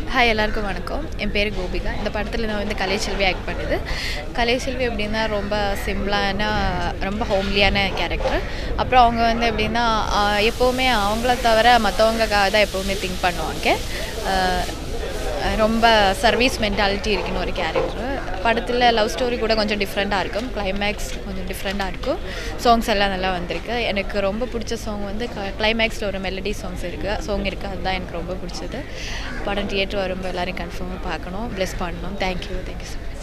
hi எல்லாருக்கும் வணக்கம் என் பேர் கோபிகா இந்த படத்தில் நான் வந்து கலைச்செல்வி ஆக்ட் பண்ணுது கலைச்செல்வி எப்படின்னா ரொம்ப சிம்பிளான ரொம்ப ஹோம்லியான கேரக்டர் அப்புறம் அவங்க வந்து எப்படின்னா ஆஹ், எப்போவுமே அவங்கள தவிர மற்றவங்களுக்காக தான் எப்போவுமே திங்க் பண்ணுவாங்க ஆஹ், ரொம்ப சர்வீஸ் மென்டாலிட்டி இருக்குன்னு ஒரு கேரக்டர் படத்தில் லவ் ஸ்டோரி கூட கொஞ்சம் டிஃப்ரெண்ட்டாக இருக்கும் கிளைமேக்ஸ் கொஞ்சம் டிஃப்ரெண்ட்டாக இருக்கும் சாங்ஸ் எல்லாம் நல்லா வந்திருக்கு எனக்கு ரொம்ப பிடிச்ச சாங் வந்து கிளைமேக்ஸில் ஒரு மெலடி சாங்ஸ் இருக்குது சாங் இருக்குது அதுதான் எனக்கு ரொம்ப பிடிச்சது படம் தியேட்டர் வரும்போது எல்லோரும் கன்ஃபார்மாக பார்க்கணும் ப்ளெஸ் பண்ணணும் தேங்க்யூ தேங்க்யூ ஸோ மச்